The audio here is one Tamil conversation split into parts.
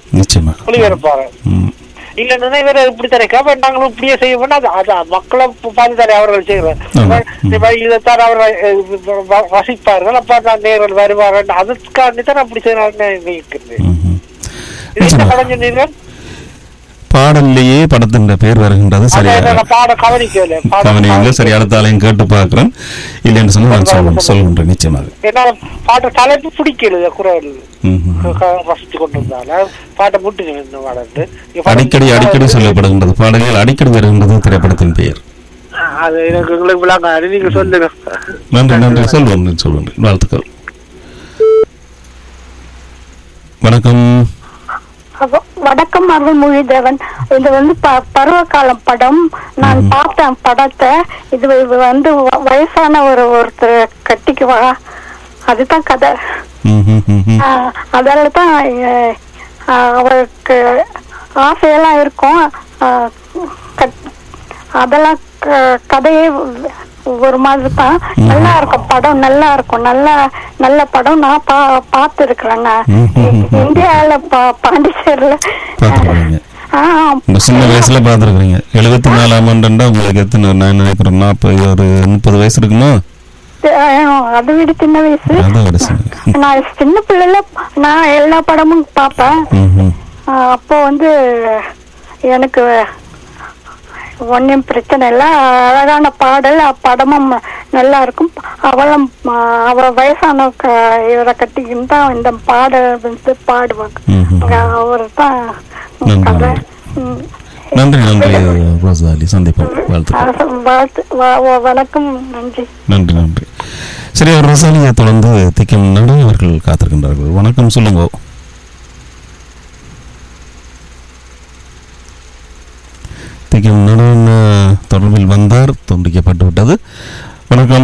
நிச்சயமா ஒளிபரப்பாங்க ம் இல்ல நிறைய பேர் இப்படி தானே கேப்ப நாங்களும் இப்படியே செய்ய வேண்டாம் அது அதான் மக்களை பார்த்து தானே அவர்கள் ஆமா. செய்கிறார் இதைத்தான் அவர்கள் அஹ், வ- வசிப்பார்கள் அப்ப தான் நேரில் வருவார்கள் அதுக்காண்டி தான் அப்படி செய்யறாங்க நினைக்கிறது ம், ம். இது என்ன நிச்சயமா. படம் சொன்னீர்கள் பாடல்லையே படத்தின் பெயர் வருகின்றது அதான் சரியா என்னோட பாட கவனிக்கல பாட கவனிங்க சரி அடுத்த ஆளையும் கேட்டு பார்க்குறேன் இல்லைன்னு சொன்னா நான் சொல்ல சொல்கின்றேன் நிச்சயமாக ஏன்னா பாட்ட தலைப்பு பிடிக்கல குரல் ம், ம். ரசிச்சு கொண்டு இருந்தால பாட்டை முட்டு இந்த பாடத்து அடிக்கடி அடிக்கடி சொல்லப்படுகின்றது பாடல்கள் அடிக்கடி வருகின்றது திரைப்படத்தின் பெயர் அது எனக்கு உங்களுக்கு விளங்காது நீங்க சொல்லுங்க நன்றி நன்றி சொல்வோம் சொல்லுங்கள் வாழ்த்துக்கள் வணக்கம் வ- வணக்கம் அருள்மொழிதேவன் இது வந்து ப- பருவகாலம் படம் நான் பார்த்தேன் படத்தை இது இது வந்து வ- வயசான ஒரு ஒருத்தர் கட்டிக்குவா அதுதான் கதை ம், ம், ம், ம். ஆஹ் அதால தான் அஹ், ஆஹ் அவருக்கு ஆசையெல்லாம் இருக்கும் ஆஹ் கட்- அதெல்லாம் க- கதையே ஒரு மாதிரி தான் நல்லா இருக்கும் படம் நல்லா இருக்கும் நல்ல நல்ல படம் நான் பா பார்த்துருக்குறேன் ம், ம், ம். இந்தியாவில் பா பாண்டிச்சேரியில் பார்த்துருக்கீங்க ஆ இந்த சின்ன வயசுல பார்த்துருக்குறீங்க எழுபத்தி நாலாம் ஆண்டுண்டா உங்களுக்கு எத்தனை நான் நினைக்கிறேன் நாற்பது ஒரு முப்பது வயசு இருக்குமா ஆஹ் அதை விட சின்ன வயசு அதை விட சின்ன நான் சின்ன பிள்ளைல நான் எல்லா படமும் பார்ப்பேன் ம், ம். ஆஹ் அப்போ வந்து எனக்கு ஒன்றும் பிரச்சனை இல்லை அழகான பாடல் படமும் நல்லா இருக்கும் அவளும் ஆஹ் அவ வயசான க- இவரை கட்டிக்கின்னு தான் இந்த பாடல் வந்து பாடுவாங்க ம், ம். அவர் தான் நன்றி, கதை நன்றி. ம். நன்றி நன்றி ரோசாலி சந்திப்போம் வாழ்த்துக்கள் ஆஹ் வாழ்த்து வ- வ- வணக்கம் நன்றி நன்றி நன்றி சரி அவர் ரொசாலியை தொடர்ந்து திக்கும் நடு அவர்கள் காத்திருக்கின்றார்கள் வணக்கம் சொல்லுங்க திக்கும் நடு தொடர்பில் வந்தார் துண்டிக்கப்பட்டு விட்டது வணக்கம்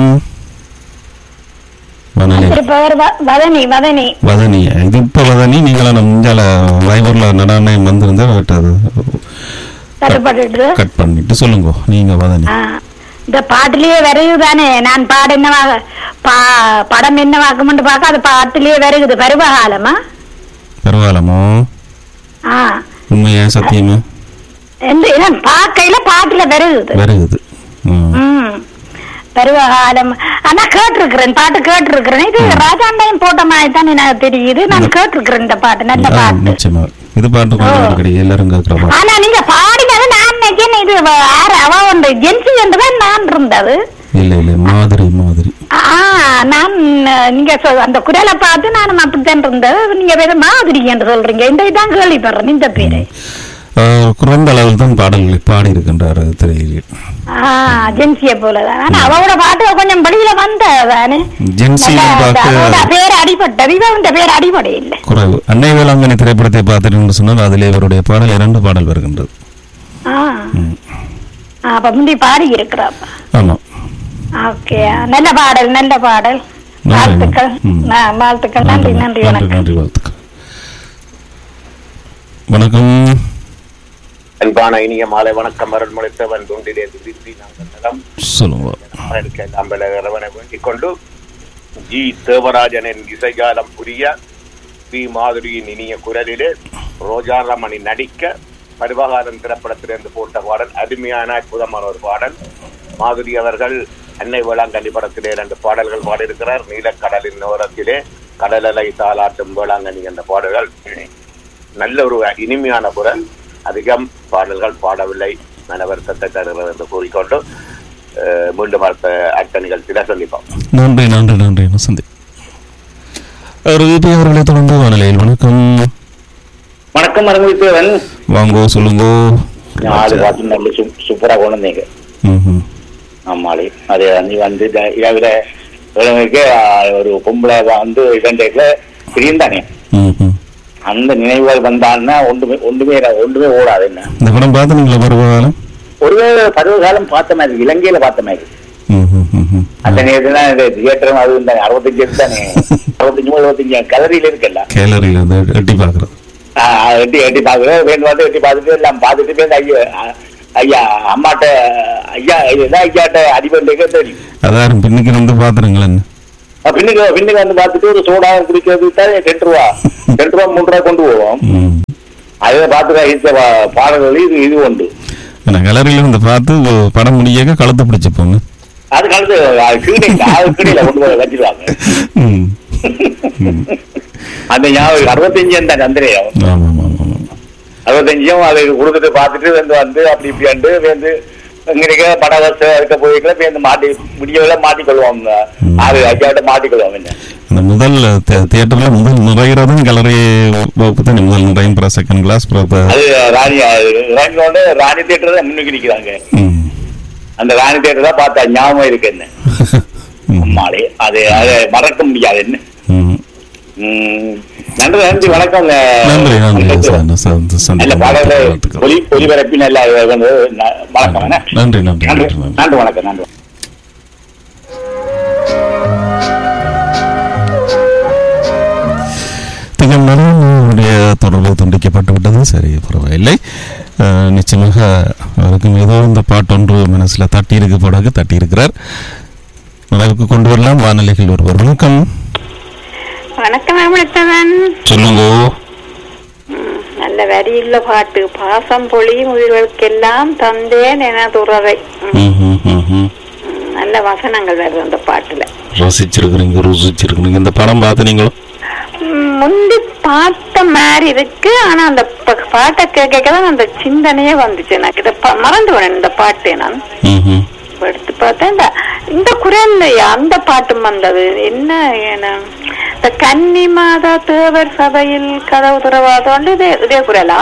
வனலி பெயர் வதனி வதனி வதனி இது இப்போ வதனி நீங்களாம் முஞ்சால வைபரில் நடானயம் வந்திருந்தா விட்டது தட்டுப்பட்டு கட் பண்ணிட்டு சொல்லுங்க நீங்க வதனி இந்த பாட்டிலேயே வருது தானே நான் பாடு என்னவாக பா படம் என்னவாக்குமென்று பார்க்க அது பாட்டிலேயே வருகுது பருவகாலமா பரவாயில்லமோ ஆ உண்மையா சத்தியமா எந்த இனம் பார்க்கையில பாட்டுல வருகுது வருகுது ம் ம் பருவகாலம் ஆனா கேட்டிருக்கிறேன் பாட்டு கேட்டிருக்கிறேன் இது ராஜாண்டையும் போட்ட மாதிரி தான் எனக்கு தெரியுது நான் கேட்டிருக்கிறேன் இந்த பாட்டு நல்ல ஆ, பாட்டு நிச்சயமா இது பாட்டு கொஞ்சம் அடிக்கடி எல்லாரும் கேட்கிற பாட்டு ஆனா நீங்க பாடினது நான் நினைச்சேன் இது வ- யாரு அவ ஒன்று ஜென்சி என்றுதான் நான் இருந்தது இல்ல இல்ல மாதிரி மாதிரி ஆ நான் அஹ், நீங்க சொ- அந்த குரலை பார்த்து நானும் அப்படித்தான் இருந்தது நீங்க வேற மாதிரி என்று சொல்றீங்க இந்த இதான் கேள்விப்படுறேன் இந்த பேரு ஆ, குறைந்த அளவில் தான் பாடல்களை பாடி இருக்கின்றார் திரையில் ஆ ஜென்சிய போலதான் ஆனா அவளோட பாட்டு கொஞ்சம் வெளியில வந்ததானே ஜென்சியில் பார்க்க அவளோட பேர் அடிபட்டது இவன் பேர் அடிபடை இல்லை குறைவு அன்னை வேளாங்கண்ணி திரைப்படத்தை பார்த்துட்டு சொன்னால் அதில் இவருடைய பாடல் இரண்டு பாடல் வருகின்றது ஆ ஆ, அப்ப முந்தி பாடி இருக்கிறாப்ப ஆமாம் ஓகே நல்ல பாடல் நல்ல பாடல் நன்றி. வாழ்த்துக்கள் ம். ஆ, வாழ்த்துக்கள் நன்றி நன்றி நன்றி வணக்கம் நன்றி வாழ்த்துக்கள் வணக்கம் அன்பான இனிய மாலை வணக்கம் அருள்மொழித்தவன் துண்டிலே துதித்து நாங்கள் நலம் சொல்லுங்க எல்லாம் விலகிறவனை வேண்டிக் கொண்டு ஜி தேவராஜனின் இசைஜாலம் புரிய பி மாதுரியின் இனிய குரலிலே ரோஜா ரமணி நடிக்க பருவகாலம் திரைப்படத்திலிருந்து போட்ட பாடல் அருமையான அற்புதமான ஒரு பாடல் மாதுரி அவர்கள் அன்னை வேளாங்கண்ணி படத்திலே இரண்டு பாடல்கள் பாடியிருக்கிறார் நீலக்கடலின் ஓரத்திலே கடலலை தாளாட்டும் வேளாங்கண்ணி என்ற பாடல்கள் நல்ல ஒரு இனிமையான குரல் அதிகம் பாடல்கள் பாடவில்லை மன வருத்தத்தை தருகிறது என்று கூறிக்கொண்டு அஹ், மீண்டும் அடுத்த அடுத்த நிகழ்ச்சியில சந்திப்போம் நன்றி நன்றி நன்றி வசந்தி ரூபி அவர்களை தொடர்ந்து வானிலையில் வணக்கம் வணக்கம் அரங்கத்தேவன் வாங்கோ சொல்லுங்கோ நாலு பாட்டு நல்ல சூ- சூப்பரா கொண்டு வந்தீங்க ம்ஹும். ஆமாளி அது நீ வந்து இந்த இரவுல இளமைக்கு ஒரு பொம்பளை வந்து இரண்டேக்குல பிரிந்தானே ம்ஹும். அந்த நினைவுகள் வந்தான்னா ஒன்றுமே ஒன்றுமே ஒன்றுமே ஓடாது என்ன இந்த படம் பார்த்துனீங்களா பருவகாலம் ஒருவேளை பருவகாலம் பார்த்த மாதிரி இருக்கு, இலங்கையில பார்த்த மாதிரி இருக்கு. ம்ஹும், ம்ஹும். அந்த நேரத்துல இந்த தியேட்டரும் அது இருந்தாங்க அறுபத்தஞ்சு இருந்தானே அறுபத்தஞ்சு எழுபத்தஞ்சு கலரியில இருக்குல்ல கேலரியில் வந்து எட்டி பார்க்குறது ஆஹ் அது எட்டி எட்டி பாக்குறேன் வேண்டும் பார்த்து எட்டி பார்த்துட்டு எல்லாம் பார்த்துட்டு போய் ஐயா ஐயா அம்மாட்ட ஐயா இதுதான் ஐயாட்ட அடிபண்டைக்கே தெரியும் அதாரும் பின்னுக்கு வந்து பார்த்துருங்களேன் அப்ப பின்னுக்கு பின்னுக்கு வந்து பார்த்துட்டு ஒரு சோடா குடிக்கிறதுக்கு தான் ரெண்டு ரூபா ரெண்டு ரூபா மூணு ரூபா கொண்டு போவோம் ம் அதை பார்த்து ரசித்த பா- பாடல்கள் இது இது உண்டு ஏன்னா கேலரியில இருந்து பார்த்து ஒ- படம் முடியாக்க கழுத்து பிடிச்சு போங்க அது கலந்து கீழே அது கீழே கொண்டு போய் வச்சிருவாங்க ம் ம். அந்த ஞாபகம் அறுபத்தஞ்சு அந்த சந்திரயம் ஆமா ஆமா ஆமா ஆமா அறுபத்தஞ்சும் அதை கொடுத்துட்டு பார்த்துட்டு வந்து வந்து அப்படி இப்படி வந்து வந்து இங்க பட வசதி இருக்க போய்க்கல வந்து மாட்டி முடியவில்லை மாட்டிக்கொள்வோம் ஆறு ஐயாவிட்ட மாட்டிக்கொள்வோம் என்ன அந்த முதல் தே- தியேட்டர்ல முதல் நிறைகிறதும் கேலரி வகுப்பு தான் முதல் நிறையும் அப்புறம் செகண்ட் கிளாஸ் அப்புறம் இப்ப- அது ராணி ராணி கொண்டு ராணி தேட்டர் தான் முன்னுக்கு நிக்கிறாங்க ம். அந்த ராணி தேட்டர் தான் பார்த்தா ஞாபகம் இருக்கு என்ன ம். அம்மாளே அது அதை மறக்க முடியாது என்ன ம். ம், நன்றி நன்றி வணக்கம் நன்றி நன்றி சார் ச- நல்ல சந்திப்பு பாடல வாழ்த்துக்கள். ஒலி ஒலிபரப்பின் நல்ல வந்து ந- வணக்கம் என்ன? நன்றி நன்றி நன்றி நன்றி நன்றி நன்றி வணக்கம் நன்றி திங்கள் நடுவனுடைய தொடர்பு துண்டிக்கப்பட்டு விட்டது சரி பரவாயில்லை அஹ், நிச்சயமாக அவருக்கும் ஏதோ இந்த பாட்டொன்று மனசில் தட்டி இருக்கு போடாக தட்டி இருக்கிறார் நிறைவுக்கு கொண்டு வரலாம் வானொலிகள் ஒருவர் வணக்கம் வணக்கம் அமிழ்த்தவன் சொல்லுங்க நல்ல வரியுள்ள பாட்டு பாசம் பொழி உயிர்களுக்கெல்லாம் தந்தேன் என துறவை ம், ம், ம், ம், ம். ம், நல்ல வசனங்கள் வருது அந்த பாட்டுல ரசிச்சிருக்கிறீங்க ருசிச்சிருக்கிறீங்க இந்த படம் பார்த்து நீங்களும் ம், முந்தி பார்த்த மாதிரி இருக்கு ஆனா அந்த ப- பாட்டை கேட்க தான் அந்த சிந்தனையே வந்துச்சு எனக்கு இதை ப- மறந்து விடேன் இந்த பாட்டு நான் ம், ம். இப்ப எடுத்து பார்த்தேன் இந்த இந்த குரல்லையா அந்த பாட்டும் வந்தது என்ன என்ன இந்த கன்னி மாதா தேவர் சபையில் கதவு துறவாதோண்டு இதே இதே குரலா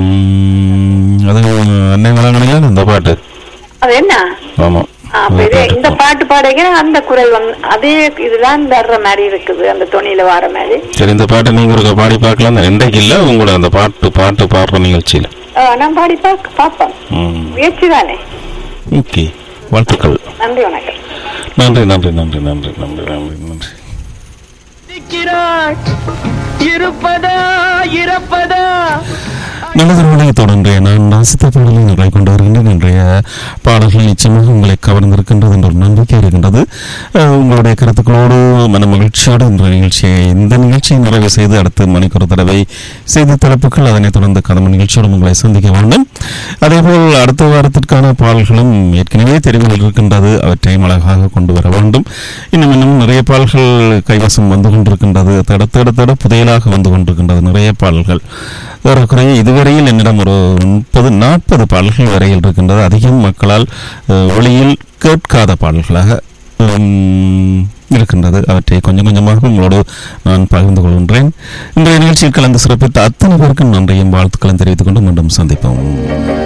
ம், அது அன்னை மலங்கணியா இந்த பாட்டு அது என்ன ஆமா ஆ, அப்ப இதே இந்த பாட்டு பாடுகிற அந்த குரல் வந்து அதே இதுதான் வர்ற மாதிரி இருக்குது அந்த துணியில வர மாதிரி சரி இந்த பாட்டை நீங்க ஒரு பாடி பார்க்கலாம் இன்றைக்கு இல்ல உங்களோட அந்த பாட்டு பாட்டு பாடுற நிகழ்ச்சியில ஆ, நான் பாடி பார்க்க பார்ப்போம் ம். முயற்சி தானே ஓகே வாழ்த்துக்கள் நன்றி வணக்கம் நன்றி நன்றி நன்றி நன்றி நன்றி நன்றி நன்றி இருக்கிறாய் இருப்பதா இறப்பதா நல்லதொருவனை தொடர்ந்து நான் ரசித்த பாடலை நிறைய கொண்டு வருகின்றேன் இன்றைய பாடல்கள் நிச்சயமாக உங்களை கவர்ந்திருக்கின்றது என்ற ஒரு நம்பிக்கை இருக்கின்றது அஹ், உங்களுடைய கருத்துக்களோடு மன மகிழ்ச்சியோடு இந்த நிகழ்ச்சியை இந்த நிகழ்ச்சியை நிறைவு செய்து அடுத்து மணிக்கு ஒரு தடவை செய்தி தலைப்புகள் அதனைத் தொடர்ந்து கதம்ப நிகழ்ச்சியோடு உங்களை சந்திக்க வேண்டும் அதேபோல் அடுத்த வாரத்திற்கான பாடல்களும் ஏற்கனவே தெரிவுகள் இருக்கின்றது அவற்றையும் அழகாக கொண்டு வர வேண்டும் இன்னும் இன்னும் நிறைய பாடல்கள் கைவசம் வந்து கொண்டிருக்கின்றது தட தட தட புதையலாக வந்து கொண்டிருக்கின்றது நிறைய பாடல்கள் ஏறக்குறைய இதுவரையில் என்னிடம் ஒரு முப்பது நாற்பது பாடல்கள் வரையில் இருக்கின்றது அதிகம் மக்களால் அஹ், ஒளியில் கேட்காத பாடல்களாக உம், இருக்கின்றது அவற்றை கொஞ்சம் கொஞ்சமாக உங்களோடு நான் பகிர்ந்து கொள்கின்றேன் இன்றைய நிகழ்ச்சியில் கலந்து சிறப்பித்த அத்தனை பேருக்கும் நன்றியும் வாழ்த்துக்களும் தெரிவித்துக் கொண்டு மீண்டும் சந்திப்போம்